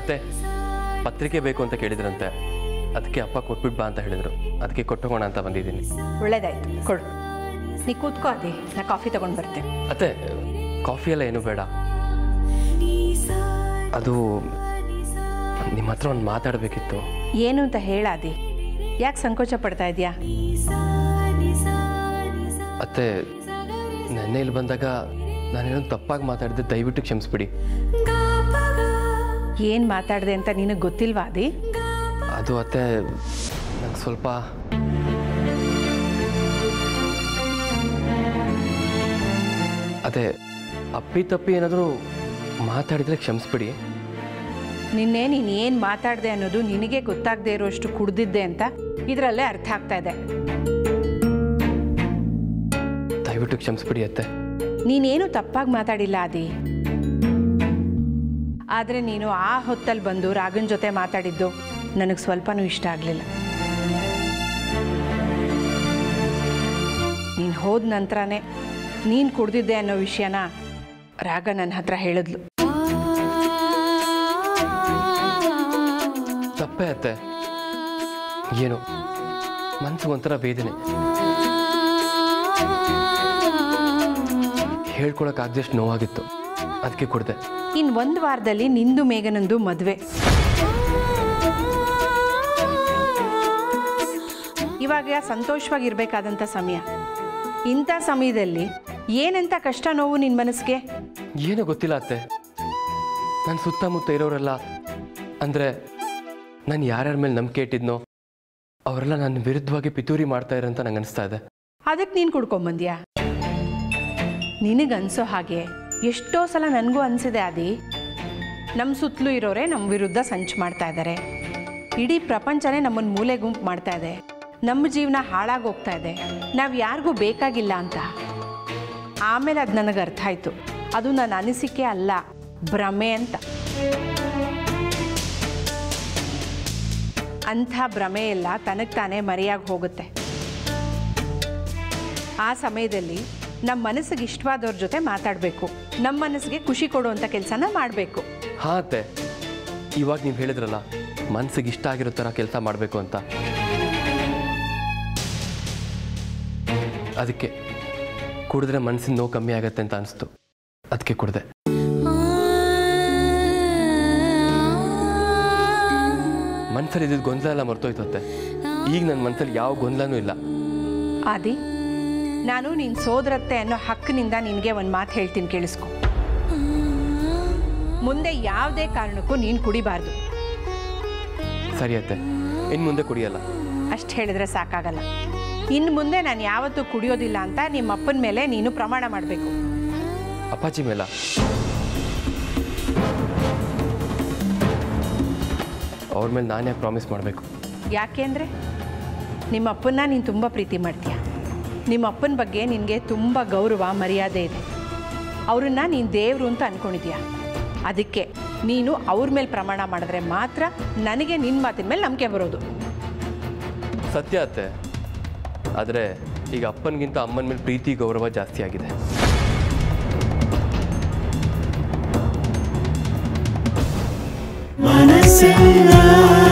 ಅತ್ತೆ ಪತ್ರಿಕೆ ಬೇಕು ಅಂತ ಕೇಳಿದ್ರಂತೆ ಅದಕ್ಕೆ ಅಪ್ಪ ಕೊಟ್ಬಿಟ್ಟು ಬಾ ಅಂತ ಹೇಳಿದರು ಅದಕ್ಕೆ ಕೊಟ್ಟೋಗೋಣ ಅಂತ ಬಂದಿದ್ದೀನಿ ಒಳ್ಳೇದಾಯ್ತು ಕೊಡು ನೀ ಕೂತ್ಕೋ ಅದಿ ನಾ ಕಾಫಿ ತಗೊಂಡು ಬರ್ತೇನೆ ಅತ್ತೆ ಕಾಫಿ ಎಲ್ಲ ಏನು ಬೇಡ ಅದು ನಿಮ್ಮ ಹತ್ರ ಒಂದು ಮಾತಾಡಬೇಕಿತ್ತು ಏನು ಅಂತ ಹೇಳಾದಿ ಯಾಕೆ ಸಂಕೋಚ ಪಡ್ತಾ ಇದೆಯಾ ಅತ್ತೆ ನೆನ್ನೆ ಇಲ್ಲಿ ಬಂದಾಗ ನಾನೇನೋ ತಪ್ಪಾಗಿ ಮಾತಾಡಿದೆ ದಯವಿಟ್ಟು ಕ್ಷಮಿಸ್ಬಿಡಿ ಏನು ಮಾತಾಡಿದೆ ಅಂತ ನಿನಗೆ ಗೊತ್ತಿಲ್ವಾ ಅದಿ ಅದು ಅತ್ತೆ ನಂಗೆ ಸ್ವಲ್ಪ ಅದೇ ಅಪ್ಪಿ ತಪ್ಪಿ ಏನಾದರೂ ಮಾತಾಡಿದರೆ ಕ್ಷಮಿಸ್ಬಿಡಿ ನಿನ್ನೆ ನೀನು ಏನು ಮಾತಾಡಿದೆ ಅನ್ನೋದು ನಿನಗೆ ಗೊತ್ತಾಗದೆ ಇರೋಷ್ಟು ಕುಡ್ದಿದ್ದೆ ಅಂತ ಇದರಲ್ಲೇ ಅರ್ಥ ಆಗ್ತಾ ಇದೆ ದಯವಿಟ್ಟು ಕ್ಷಮಿಸ್ಬಿಡಿ ಅತ್ತೆ ನೀನೇನು ತಪ್ಪಾಗಿ ಮಾತಾಡಿಲ್ಲ ಅದಿ ಆದರೆ ನೀನು ಆ ಹೊತ್ತಲ್ಲಿ ಬಂದು ರಾಗನ್ ಜೊತೆ ಮಾತಾಡಿದ್ದು ನನಗೆ ಸ್ವಲ್ಪನೂ ಇಷ್ಟ ಆಗಲಿಲ್ಲ ನೀನು ಹೋದ ನಂತರನೇ ನೀನು ಕುಡ್ದಿದ್ದೆ ಅನ್ನೋ ವಿಷಯನ ರಾಗ ನನ್ನ ಹತ್ರ ಹೇಳಿದ್ಲು ತಪ್ಪೇ ಅತ್ತೆ ಏನು ಮನಸ್ಸು ಒಂಥರ ವೇದನೆ ಹೇಳ್ಕೊಳಕ್ಕಾಗ್ದಷ್ಟು ನೋವಾಗಿತ್ತು ಅದಕ್ಕೆ ಕೊಡ್ದೆ ಇನ್ನು ಒಂದು ವಾರದಲ್ಲಿ ನಿಂದು ಮೇಘನಂದು ಮದುವೆ ಇವಾಗ ಸಂತೋಷವಾಗಿರ್ಬೇಕಾದಂಥ ಸಮಯ ಇಂಥ ಸಮಯದಲ್ಲಿ ಏನಂತ ಕಷ್ಟ ನೋವು ನಿನ್ನ ಮನಸ್ಸಿಗೆ ಏನೂ ಗೊತ್ತಿಲ್ಲ ಅತ್ತೆ ನನ್ನ ಸುತ್ತಮುತ್ತ ಇರೋರೆಲ್ಲ ಅಂದರೆ ನಾನು ಯಾರ್ಯಾರ ಮೇಲೆ ನಂಬಿಕೆ ಇಟ್ಟಿದ್ನೋ ಅವರೆಲ್ಲ ನನ್ನ ವಿರುದ್ಧವಾಗಿ ಪಿತೂರಿ ಮಾಡ್ತಾ ಇರೋ ಅಂತ ನಂಗೆ ಅನಿಸ್ತಾ ಇದೆ ಅದಕ್ಕೆ ನೀನು ಕುಡ್ಕೊಂಬಂದ್ಯಾ ನಿನಗನ್ಸೋ ಹಾಗೆ ಎಷ್ಟೋ ಸಲ ನನಗೂ ಅನಿಸಿದೆ ಅದಿ ನಮ್ಮ ಸುತ್ತಲೂ ಇರೋರೆ ನಮ್ಮ ವಿರುದ್ಧ ಸಂಚು ಮಾಡ್ತಾ ಇದ್ದಾರೆ ಇಡೀ ಪ್ರಪಂಚನೇ ನಮ್ಮನ್ನು ಮೂಲೆ ಗುಂಪು ಮಾಡ್ತಾ ಇದೆ ನಮ್ಮ ಜೀವನ ಹಾಳಾಗಿ ಹೋಗ್ತಾ ಇದೆ ನಾವು ಯಾರಿಗೂ ಬೇಕಾಗಿಲ್ಲ ಅಂತ ಆಮೇಲೆ ಅದು ನನಗೆ ಅರ್ಥ ಆಯಿತು ಅದು ನನ್ನ ಅನಿಸಿಕೆ ಅಲ್ಲ ಭ್ರಮೆ ಅಂತ ಅಂಥ ಭ್ರಮೆ ಎಲ್ಲ ತನಗೆ ತಾನೇ ಮರೆಯಾಗಿ ಹೋಗುತ್ತೆ ಆ ಸಮಯದಲ್ಲಿ ನಮ್ಮ ಮನಸ್ಸಿಗೆ ಇಷ್ಟವಾದವ್ರ ಜೊತೆ ಮಾತಾಡಬೇಕು ನಮ್ಮ ಮನಸ್ಸಿಗೆ ಖುಷಿ ಕೊಡುವಂಥ ಕೆಲಸನ ಮಾಡಬೇಕು ಹಾಂ ಅತ್ತೆ ಇವಾಗ ನೀವು ಹೇಳಿದ್ರಲ್ಲ ಮನ್ಸಿಗೆ ಇಷ್ಟ ಆಗಿರೋ ಥರ ಕೆಲಸ ಮಾಡಬೇಕು ಅಂತ ಅದಕ್ಕೆ ಕುಡಿದ್ರೆ ಮನಸ್ಸಿನ ನೋವು ಕಮ್ಮಿ ಆಗತ್ತೆ ಅಂತ ಅನಿಸ್ತು ಅದಕ್ಕೆ ಕುಡ್ದೆ ಮನ್ಸಲ್ಲಿ ಇದ್ದಿದ್ದು ಗೊಂದಲ ಎಲ್ಲ ಮರ್ತೋಯ್ತು ಅತ್ತೆ ಈಗ ನನ್ನ ಮನಸ್ಸಲ್ಲಿ ಯಾವ ಗೊಂದಲನೂ ಇಲ್ಲ ಆದಿ ನಾನು ನಿನ್ನ ಸೋದರತ್ತೆ ಅನ್ನೋ ಹಕ್ಕಿನಿಂದ ನಿನಗೆ ಒಂದು ಮಾತು ಹೇಳ್ತೀನಿ ಕೇಳಿಸ್ಕೊ ಮುಂದೆ ಯಾವುದೇ ಕಾರಣಕ್ಕೂ ನೀನು ಕುಡಿಬಾರ್ದು ಸರಿ ಅತ್ತೆ ಇನ್ನು ಮುಂದೆ ಕುಡಿಯಲ್ಲ ಅಷ್ಟು ಹೇಳಿದ್ರೆ ಸಾಕಾಗಲ್ಲ ಇನ್ನು ಮುಂದೆ ನಾನು ಯಾವತ್ತೂ ಕುಡಿಯೋದಿಲ್ಲ ಅಂತ ನಿಮ್ಮ ಅಪ್ಪನ ಮೇಲೆ ನೀನು ಪ್ರಮಾಣ ಮಾಡಬೇಕು ಅಪ್ಪಾಜಿ ಮೇಲ ಅವ್ರ ಮೇಲೆ ನಾನು ಯಾಕೆ ಪ್ರಾಮಿಸ್ ಮಾಡಬೇಕು ಯಾಕೆಂದರೆ ನಿಮ್ಮ ಅಪ್ಪನ್ನ ನೀನು ತುಂಬ ಪ್ರೀತಿ ಮಾಡ್ತೀಯ ನಿಮ್ಮ ಅಪ್ಪನ ಬಗ್ಗೆ ನಿನಗೆ ತುಂಬ ಗೌರವ ಮರ್ಯಾದೆ ಇದೆ ಅವ್ರನ್ನ ನೀನು ದೇವರು ಅಂತ ಅಂದ್ಕೊಂಡಿದ್ಯಾ ಅದಕ್ಕೆ ನೀನು ಅವ್ರ ಮೇಲೆ ಪ್ರಮಾಣ ಮಾಡಿದ್ರೆ ಮಾತ್ರ ನನಗೆ ನಿನ್ನ ಮಾತಿನ ಮೇಲೆ ನಂಬಿಕೆ ಬರೋದು ಸತ್ಯ ಅತ್ತೆ ಆದರೆ ಈಗ ಅಪ್ಪನಿಗಿಂತ ಅಮ್ಮನ ಮೇಲೆ ಪ್ರೀತಿ ಗೌರವ ಜಾಸ್ತಿ ಆಗಿದೆ ಮನಸ್ಸೆಲ್ಲ